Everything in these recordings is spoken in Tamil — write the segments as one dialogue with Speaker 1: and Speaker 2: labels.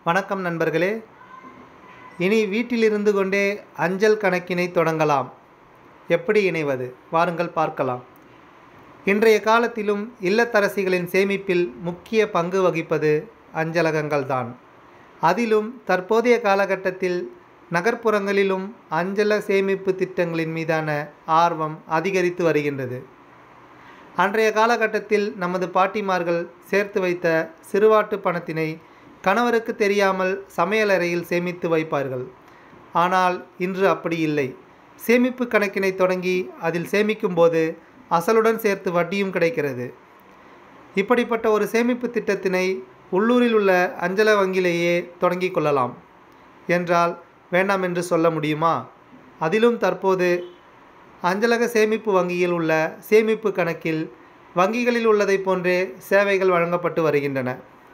Speaker 1: வணக்கம் நண்பர்களே இனி வீட்டிலிருந்து கொண்டே அஞ்சல் கணக்கினை தொடங்கலாம் எப்படி இணைவது வாருங்கள் பார்க்கலாம் இன்றைய காலத்திலும் இல்லத்தரசிகளின் சேமிப்பில் முக்கிய பங்கு வகிப்பது அஞ்சலகங்கள்தான் அதிலும் தற்போதைய காலகட்டத்தில் நகர்ப்புறங்களிலும் அஞ்சல சேமிப்பு திட்டங்களின் மீதான ஆர்வம் அதிகரித்து வருகின்றது அன்றைய காலகட்டத்தில் நமது பாட்டிமார்கள் சேர்த்து வைத்த சிறுவாட்டு பணத்தினை கணவருக்கு தெரியாமல் சமையலறையில் சேமித்து வைப்பார்கள் ஆனால் இன்று அப்படி இல்லை சேமிப்பு கணக்கினை தொடங்கி அதில் சேமிக்கும்போது அசலுடன் சேர்த்து வட்டியும் கிடைக்கிறது இப்படிப்பட்ட ஒரு சேமிப்பு திட்டத்தினை உள்ளூரில் உள்ள அஞ்சல வங்கியிலேயே தொடங்கி கொள்ளலாம் என்றால் வேண்டாம் என்று சொல்ல முடியுமா அதிலும் தற்போது அஞ்சலக சேமிப்பு வங்கியில் உள்ள சேமிப்பு கணக்கில் வங்கிகளில் உள்ளதைப் போன்றே சேவைகள் வழங்கப்பட்டு வருகின்றன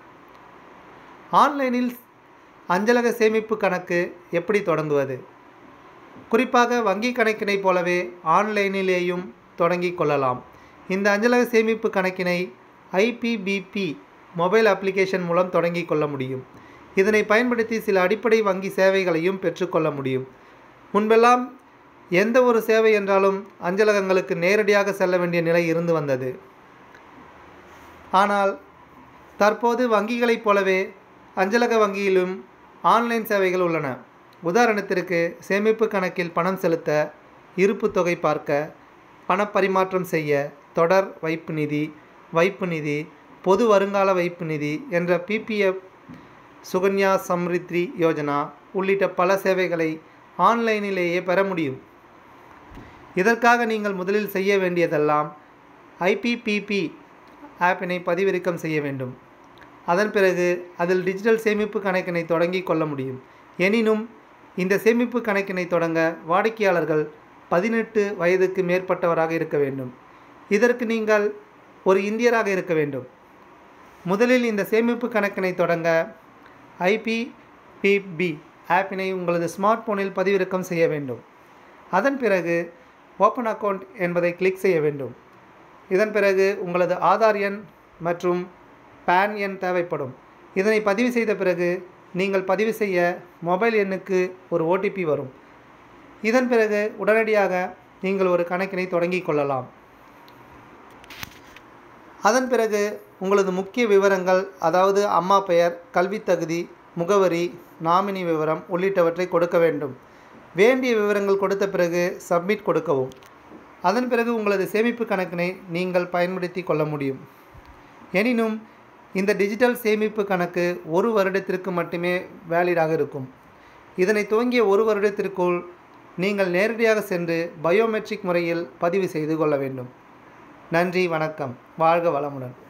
Speaker 1: ஆன்லைனில் அஞ்சலக சேமிப்பு கணக்கு எப்படி தொடங்குவது குறிப்பாக வங்கி கணக்கினைப் போலவே ஆன்லைனிலேயும் தொடங்கி கொள்ளலாம் இந்த அஞ்சலக சேமிப்பு கணக்கினை ஐபிபிபி மொபைல் அப்ளிகேஷன் மூலம் தொடங்கி கொள்ள முடியும் இதனை பயன்படுத்தி சில அடிப்படை வங்கி சேவைகளையும் பெற்றுக்கொள்ள முடியும் முன்பெல்லாம் எந்த ஒரு சேவை என்றாலும் அஞ்சலகங்களுக்கு நேரடியாக செல்ல வேண்டிய நிலை இருந்து வந்தது ஆனால் தற்போது வங்கிகளைப் போலவே அஞ்சலக வங்கியிலும் ஆன்லைன் சேவைகள் உள்ளன உதாரணத்திற்கு சேமிப்பு கணக்கில் பணம் செலுத்த இருப்பு தொகை பார்க்க பணப்பரிமாற்றம் செய்ய தொடர் வைப்பு நிதி வைப்பு நிதி பொது வருங்கால வைப்பு நிதி என்ற பிபிஎஃப் சுகன்யா சம்ரித்ரி யோஜனா உள்ளிட்ட பல சேவைகளை ஆன்லைனிலேயே பெற முடியும் இதற்காக நீங்கள் முதலில் செய்ய வேண்டியதெல்லாம் ஐபிபிபி ஆப்பினை பதிவிறக்கம் செய்ய வேண்டும் அதன் பிறகு அதில் டிஜிட்டல் சேமிப்பு கணக்கினை தொடங்கி கொள்ள முடியும் எனினும் இந்த சேமிப்பு கணக்கினை தொடங்க வாடிக்கையாளர்கள் பதினெட்டு வயதுக்கு மேற்பட்டவராக இருக்க வேண்டும் இதற்கு நீங்கள் ஒரு இந்தியராக இருக்க வேண்டும் முதலில் இந்த சேமிப்பு கணக்கினை தொடங்க ஐபிபிபி ஆப்பினை உங்களது ஸ்மார்ட் போனில் பதிவிறக்கம் செய்ய வேண்டும் அதன் பிறகு ஓப்பன் அக்கவுண்ட் என்பதை கிளிக் செய்ய வேண்டும் இதன் பிறகு உங்களது ஆதார் எண் மற்றும் பேன் எண் தேவைப்படும் இதனை பதிவு செய்த பிறகு நீங்கள் பதிவு செய்ய மொபைல் எண்ணுக்கு ஒரு ஓடிபி வரும் இதன் பிறகு உடனடியாக நீங்கள் ஒரு கணக்கினை தொடங்கி கொள்ளலாம் அதன் பிறகு உங்களது முக்கிய விவரங்கள் அதாவது அம்மா பெயர் கல்வித் தகுதி முகவரி நாமினி விவரம் உள்ளிட்டவற்றை கொடுக்க வேண்டும் வேண்டிய விவரங்கள் கொடுத்த பிறகு சப்மிட் கொடுக்கவும் அதன் பிறகு உங்களது சேமிப்பு கணக்கினை நீங்கள் பயன்படுத்தி கொள்ள முடியும் எனினும் இந்த டிஜிட்டல் சேமிப்பு கணக்கு ஒரு வருடத்திற்கு மட்டுமே வேலிடாக இருக்கும் இதனை துவங்கிய ஒரு வருடத்திற்குள் நீங்கள் நேரடியாக சென்று பயோமெட்ரிக் முறையில் பதிவு செய்து கொள்ள வேண்டும் நன்றி வணக்கம் வாழ்க வளமுடன்